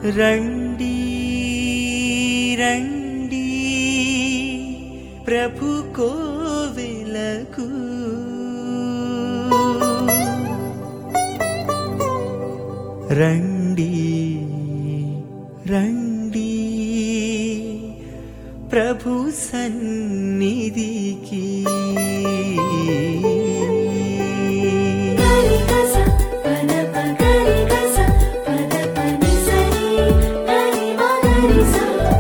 రండి రండి ప్రభు కోవెలకు రండి రండి ప్రభు సన్నిధికి గరిగస పదప గరిగస పదప నిసరి గరి మగరిస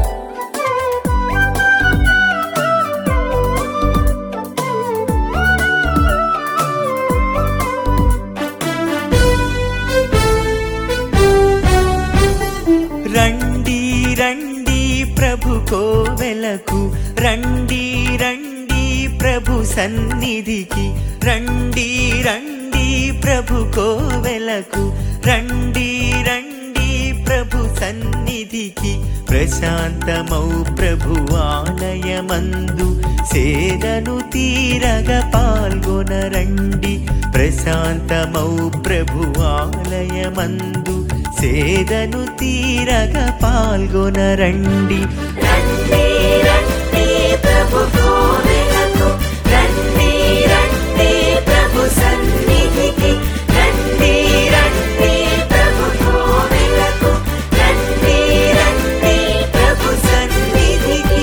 రండి రండి ప్రభు కోవెలకు రండి రండి ప్రభు సన్నిధికి రండి రండి ప్రభు కోవెలకు రండి రండి ప్రభు సన్నిధికి ప్రశాంతమౌ ప్రభు ఆలయమందు సేదను తీరగ పాల్గొనరండి ప్రశాంతమౌ ప్రభు ఆలయమందు సేదను తీరగ పాల్గొనరండి రండి రండి ప్రభు కోవెలకు రండి రండి ప్రభు సన్నిధికి రండి రండి ప్రభు కోవెలకు రండి రండి ప్రభు సన్నిధికి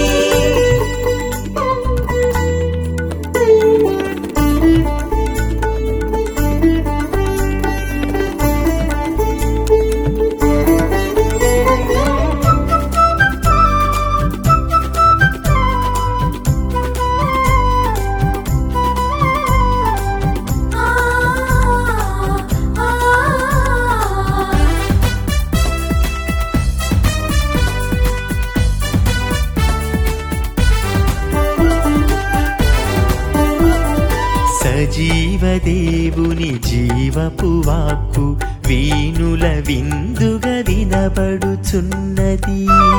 ఆ ఆ సజీవదేవుని జీవపు వాక్కు వీణుల విందుగా వినబడుచున్నది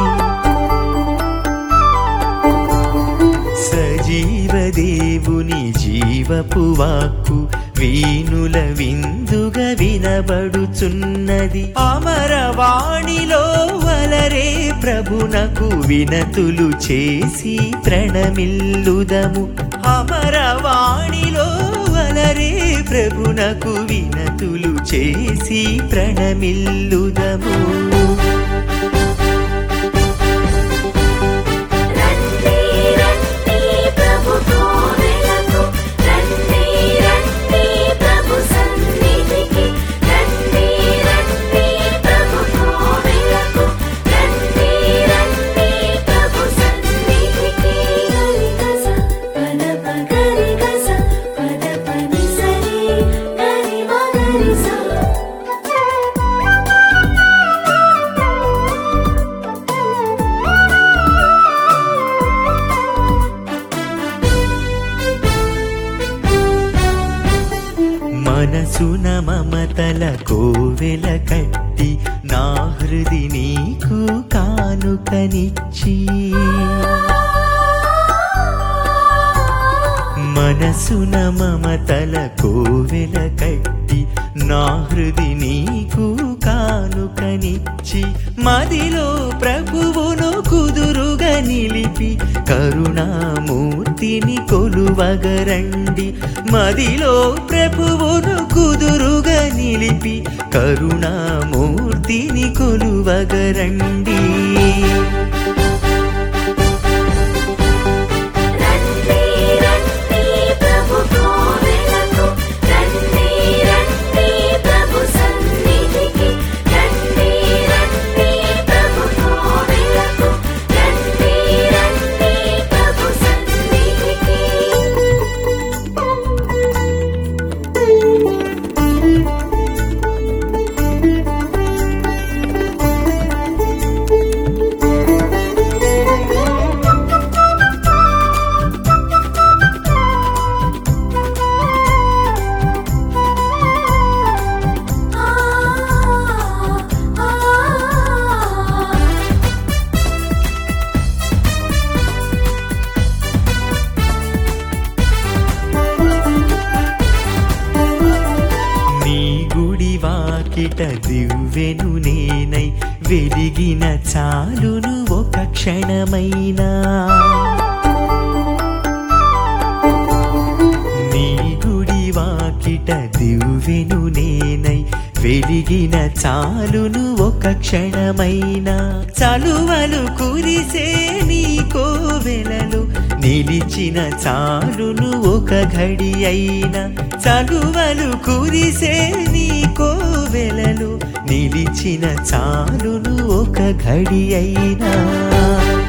సజీవదేవుని జీవపు వాక్కు వీణుల విందుగా వినబడుచున్నది అమరవాణిలో వలరే ప్రభునకు వినతులు చేసి ప్రణమిల్లుదము అమరవాణిలో వలరే ప్రభునకు వినతులు చేసి ప్రణమిల్లుదము రండి రండి ప్రభు కోవెలకు రండి రండి ప్రభు సన్నిధికి రండి రండి ప్రభు కోవెలకు రండి రండి ప్రభు సన్నిధికి గరిగస పదప గరిగస పదప నిసరి గరి మగరిస మనసున మమతల కోవెల కట్టి నా హృది నీకు కానుకనిచ్చి మనసున మమతల కోవెల కట్టి నా హృది నీకు కానుకనిచ్చి మదిలో ప్రభువును కుదురుగా నిలిపి కరుణామూర్తిని కొలువగరండి మదిలో ప్రభువును కుదురుగా నిలిపి కరుణామూర్తిని కొలువగరండి రండి రండి ప్రభు కోవెలకు రండి రండి ప్రభు సన్నిధికి రండి రండి ప్రభు కోవెలకు రండి రండి ప్రభు సన్నిధికి ఆ ఆ నీ గుడి వాకిట దివ్వెను నేనై వెలిగిన చాలును ఒక క్షణమైనా నీ గుడి వాకిట దివ్వెను నేనై వెలిగిన చాలును ఒక క్షణమైనా చలువలు కురిసే నీ కోవెలలో నిలిచిన చాలును ఒక ఘడి అయినా చలువలు కురిసే నీ కోవెలలో నిలిచిన చాలును ఒక ఘడి అయినా